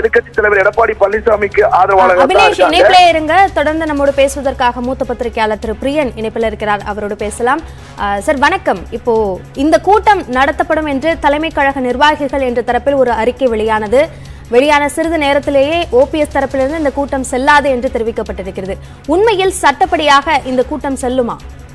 எதிர்க்கட்சி தலைவர் எடப்பாடி பழனிசாமிக்கு ஆதரவாளர்கள் தான் அபினேஷ் இருக்காங்க இணைப்பிலே இருங்க தொடர்ந்து நம்மோடு பேசுவதற்காக மூத்த பத்திரிகையாளர் திரு பிரியன் இணைப்பில் இருக்கிறார் அவரோடு பேசலாம் அஹ், சார் வணக்கம் இப்போ இந்த கூட்டம் நடத்தப்படும் என்று தலைமை கழக நிர்வாகிகள் என்ற தரப்பில் ஒரு அறிக்கை வெளியானது வெளியான சிறிது நேரத்திலேயே ஓபிஎஸ் தரப்பிலிருந்து இந்த கூட்டம் செல்லாது என்று தெரிவிக்கப்பட்டிருக்கிறது உண்மையில் சட்டப்படியாக இந்த கூட்டம் செல்லுமா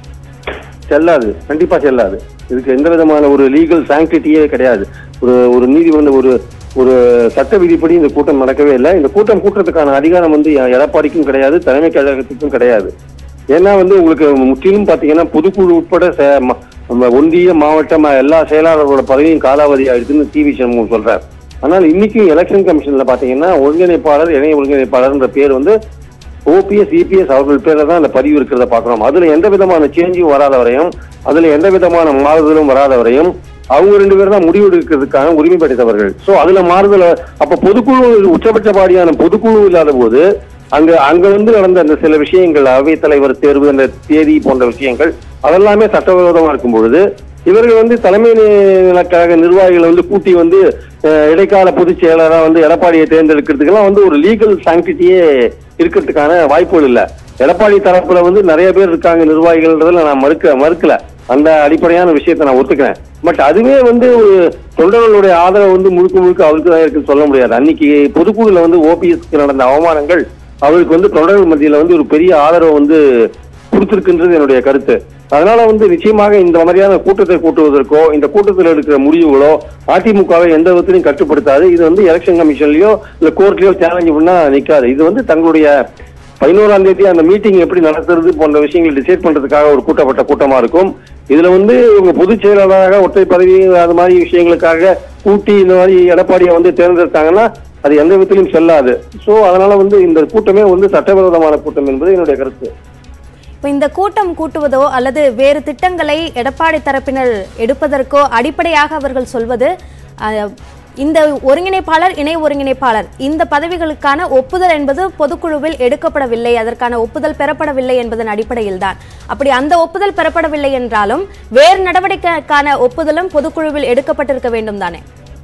செல்லாது கண்டிப்பா செல்லாது இதுக்கு எந்த விதமான ஒரு லீகல் சாங்டிட்டியே கிடையாது ஒரு ஒரு நீதிமன்ற ஒரு ஒரு சட்ட விதிப்படி இந்த கூட்டம் நடக்கவே இல்லை இந்த கூட்டம் கூட்டுறதுக்கான அதிகாரம் வந்து எ- எடப்பாடிக்கும் கிடையாது தலைமை கழகத்துக்கும் கிடையாது ஏன்னா வந்து உங்களுக்கு முற்றிலும் பாத்தீங்கன்னா பொதுக்குழு உட்பட சே- ம- நம்ம ஒன்றிய மாவட்டம் எல்லா செயலாளர்களோட பதவியும் காலாவதி ஆயிடுச்சுன்னு டிவி சண்முகம் சொல்றார் ஆனால் இன்னைக்கும் எலெக்ஷன் கமிஷன்ல பாத்தீங்கன்னா ஒருங்கிணைப்பாளர் இணை ஒருங்கிணைப்பாளர்ன்ற பேர் வந்து ஓபிஎஸ் இபிஎஸ் அவர்கள் பேர்ல தான் அந்த பதிவு இருக்கிறத பாக்குறோம் அதுல எந்த விதமான சேஞ்சும் வராத வரையும் அதுல எந்த விதமான மாறுதலும் வராத வரையும் அவங்க ரெண்டு பேரும் தான் முடிவு எடுக்கிறதுக்கான உரிமை படைத்தவர்கள் சோ அதுல மாறுதல் அப்ப பொதுக்குழு உச்சபட்ச பாடியான பொதுக்குழு இல்லாத போது அங்க அங்க வந்து நடந்த அந்த சில விஷயங்கள் அவைத் தலைவர் தேர்வு அந்த தேதி போன்ற விஷயங்கள் அதெல்லாமே சட்டவிரோதமா இருக்கும் பொழுது இவர்கள் வந்து தலைமை நி- கழக நிர்வாகிகளை வந்து கூட்டி வந்து அஹ், இடைக்கால பொதுச் செயலரா வந்து எடப்பாடியை தேர்ந்தெடுக்கிறதுக்கெல்லாம் வந்து ஒரு லீகல் சாங்டிட்டியே இருக்கிறதுக்கான வாய்ப்புகள் இல்ல எடப்பாடி தரப்புல வந்து நிறைய பேர் இருக்காங்க நிர்வாகிகள்ன்றதுல நான் மறுக்க மறுக்கல அந்த அடிப்படையான விஷயத்தை நான் ஒத்துக்கிறேன் பட் அதுவே வந்து ஒரு தொண்டர்களுடைய ஆதரவு வந்து முழுக்க முழுக்க அவருக்கு தான் இருக்குன்னு சொல்ல முடியாது அன்னைக்கு பொதுக்குழுல வந்து ஓபிஎஸ்க்கு நடந்த அவமானங்கள் அவருக்கு வந்து தொண்டர்கள் மத்தியில வந்து ஒரு பெரிய ஆதரவு வந்து கொடுத்திருக்குன்றது என்னுடைய கருத்து அதனால வந்து நிச்சயமாக இந்த மாதிரியான கூட்டத்தை கூட்டுவதற்கோ இந்த கூட்டத்தில் எடுக்கிற முடிவுகளோ அதிமுகவை எந்த விதத்திலையும் கட்டுப்படுத்தாது இது வந்து எலெக்ஷன் கமிஷன்லயோ இல்ல கோர்ட்லயோ சேலஞ்ச் பண்ணா நிக்காது இது வந்து தங்களுடைய பதினோராம் தேதி அந்த மீட்டிங் எப்படி நடத்துறது போன்ற விஷயங்களை டிசைட் பண்றதுக்காக ஒரு கூட்டப்பட்ட கூட்டமா இருக்கும் இதுல வந்து இவங்க பொதுச் செயலாளராக ஒற்றை பதவி அது மாதிரி விஷயங்களுக்காக கூட்டி இந்த மாதிரி எடப்பாடியை வந்து தேர்ந்தெடுத்தாங்கன்னா அது எந்த விதத்திலும் செல்லாது சோ அதனால வந்து இந்த கூட்டமே வந்து சட்டவிரோதமான கூட்டம் என்பது என்னுடைய கருத்து இப்போ இந்த கூட்டம் கூட்டுவதோ அல்லது வேறு திட்டங்களை எடப்பாடி தரப்பினர் எடுப்பதற்கோ அடிப்படையாக அவர்கள் சொல்வது அஹ், இந்த ஒருங்கிணைப்பாளர் இணை ஒருங்கிணைப்பாளர் இந்த பதவிகளுக்கான ஒப்புதல் என்பது பொதுக்குழுவில் எடுக்கப்படவில்லை அதற்கான ஒப்புதல் பெறப்படவில்லை என்பதன் அடிப்படையில் தான் அப்படி அந்த ஒப்புதல் பெறப்படவில்லை என்றாலும் வேறு நடவடிக்கைக்கான ஒப்புதலும் பொதுக்குழுவில் எடுக்கப்பட்டிருக்க வேண்டும் தானே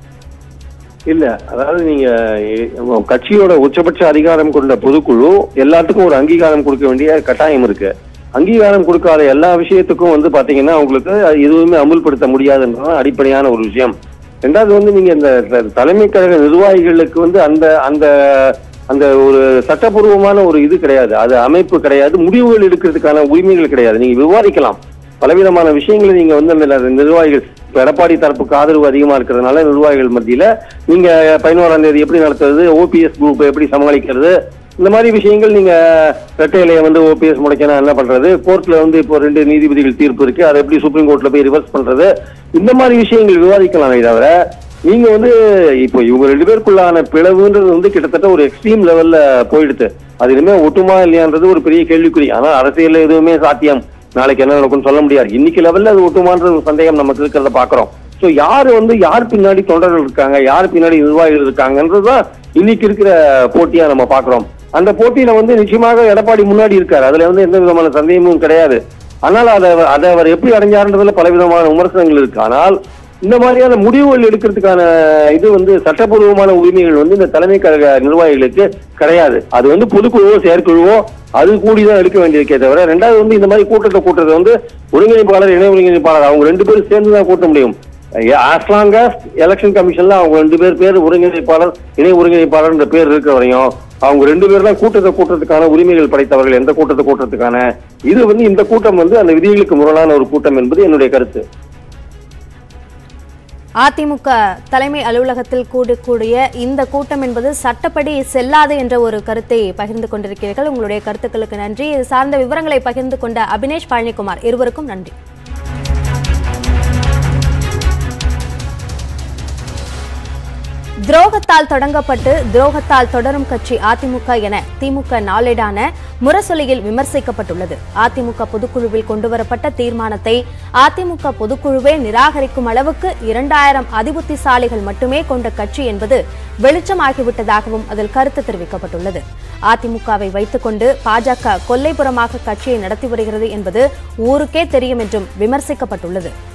இல்ல அதாவது நீங்க எ- கட்சியோட உச்சபட்ச அதிகாரம் கொண்ட பொதுக்குழு எல்லாத்துக்கும் ஒரு அங்கீகாரம் கொடுக்க வேண்டிய கட்டாயம் இருக்கு அங்கீகாரம் கொடுக்காத எல்லா விஷயத்துக்கும் வந்து பாத்தீங்கன்னா உங்களுக்கு அது எதுவுமே அமுல்படுத்த முடியாதுன்றதான் அடிப்படையான ஒரு விஷயம் ரெண்டாவது வந்து நீங்க இந்த த- தலைமை கழக நிர்வாகிகளுக்கு வந்து அந்த அந்த அந்த ஒரு சட்டபூர்வமான ஒரு இது கிடையாது அது அமைப்பு கிடையாது முடிவுகள் எடுக்கிறதுக்கான உரிமைகள் கிடையாது நீங்க விவாதிக்கலாம் பலவிதமான விஷயங்களை நீங்க வந்து அந்த நிர்வாகிகள் இப்ப எடப்பாடி தரப்புக்கு ஆதரவு அதிகமா இருக்கிறதுனால நிர்வாகிகள் மத்தியில நீங்க பதினோராம் தேதி எப்படி நடத்துறது ஓபிஎஸ் குரூப் எப்படி சமாளிக்கிறது இந்த மாதிரி விஷயங்கள் நீங்க ரெட்டையிலைய வந்து ஓபிஎஸ் முடைக்கணும் என்ன பண்றது கோர்ட்ல வந்து இப்போ ரெண்டு நீதிபதிகள் தீர்ப்பு இருக்கு அதை எப்படி சுப்ரீம் கோர்ட்ல போய் ரிவர்ஸ் பண்றது இந்த மாதிரி விஷயங்கள் விவாதிக்கலாமே தவிர நீங்க வந்து இப்போ இவங்க ரெண்டு பேருக்குள்ளான பிளவுன்றது வந்து கிட்டத்தட்ட ஒரு எக்ஸ்ட்ரீம் லெவல்ல போயிடுது அது இனிமே ஒட்டுமா இல்லையான்றது ஒரு பெரிய கேள்விக்குறி ஆனா அரசியல்ல எதுவுமே சாத்தியம் நாளைக்கு என்ன நடக்கும்னு சொல்ல முடியாது இன்னைக்கு லெவல்ல அது ஒட்டுமான்ற ஒரு சந்தேகம் நமக்கு இருக்கிறத பாக்குறோம் சோ யாரு வந்து யார் பின்னாடி தொண்டர்கள் இருக்காங்க யார் பின்னாடி நிர்வாகிகள் இருக்காங்கன்றதுதான் இன்னைக்கு இருக்கிற போட்டியா நம்ம பாக்குறோம் அந்த போட்டியில வந்து நிச்சயமாக எடப்பாடி முன்னாடி இருக்காரு அதுல வந்து எந்த விதமான சந்தேகமும் கிடையாது ஆனால் அதை அவர்- அதை அவர் எப்படி அடைஞ்சாருன்றதுல பலவிதமான விமர்சனங்கள் இருக்கு ஆனால் இந்த மாதிரியான முடிவுகள் எடுக்கிறதுக்கான இது வந்து சட்டப்பூர்வமான உரிமைகள் வந்து இந்த தலைமை கழக நிர்வாகிகளுக்கு கிடையாது அது வந்து பொதுக்குழுவோ செயற்குழுவோ அது கூடிதான் எடுக்க வேண்டியிருக்கே தவிர ரெண்டாவது வந்து இந்த மாதிரி கூட்டத்தை கூட்டுறது வந்து ஒருங்கிணைப்பாளர் இணை ஒருங்கிணைப்பாளர் அவங்க ரெண்டு பேரும் சேர்ந்து தான் கூட்ட முடியும் as long as எலெக்ஷன் கமிஷன்ல அவங்க ரெண்டு பேர் பேர் ஒருங்கிணைப்பாளர் இணை ஒருங்கிணைப்பாளர்ன்ற பேர் இருக்கிற வரையும் அவங்க ரெண்டு பேர் தான் கூட்டத்தை கூட்டத்துக்கான உரிமைகள் படைத்தவர்கள் எந்த கூட்டத்தை கூட்டத்துக்கான இது வந்து இந்த கூட்டம் வந்து அந்த விதிகளுக்கு முரணான ஒரு கூட்டம் என்பது என்னுடைய கருத்து அதிமுக தலைமை அலுவலகத்தில் கூடக்கூடிய இந்த கூட்டம் என்பது சட்டப்படி செல்லாது என்ற ஒரு கருத்தை பகிர்ந்து கொண்டிருக்கிறீர்கள் உங்களுடைய கருத்துக்களுக்கு நன்றி இது சார்ந்த விவரங்களை பகிர்ந்து கொண்ட அபினேஷ் பழனிக்குமார் இருவருக்கும் நன்றி துரோகத்தால் தொடங்கப்பட்டு துரோகத்தால் தொடரும் கட்சி அதிமுக என திமுக நாளேடான முரசொலியில் விமர்சிக்கப்பட்டுள்ளது அதிமுக பொதுக்குழுவில் கொண்டுவரப்பட்ட தீர்மானத்தை அதிமுக பொதுக்குழுவே நிராகரிக்கும் அளவுக்கு இரண்டாயிரம் அதிபுத்திசாலிகள் மட்டுமே கொண்ட கட்சி என்பது வெளிச்சமாகிவிட்டதாகவும் அதில் கருத்து தெரிவிக்கப்பட்டுள்ளது அதிமுகவை வைத்துக்கொண்டு பாஜக கொல்லைப்புறமாக கட்சியை நடத்தி வருகிறது என்பது ஊருக்கே தெரியும் என்றும் விமர்சிக்கப்பட்டுள்ளது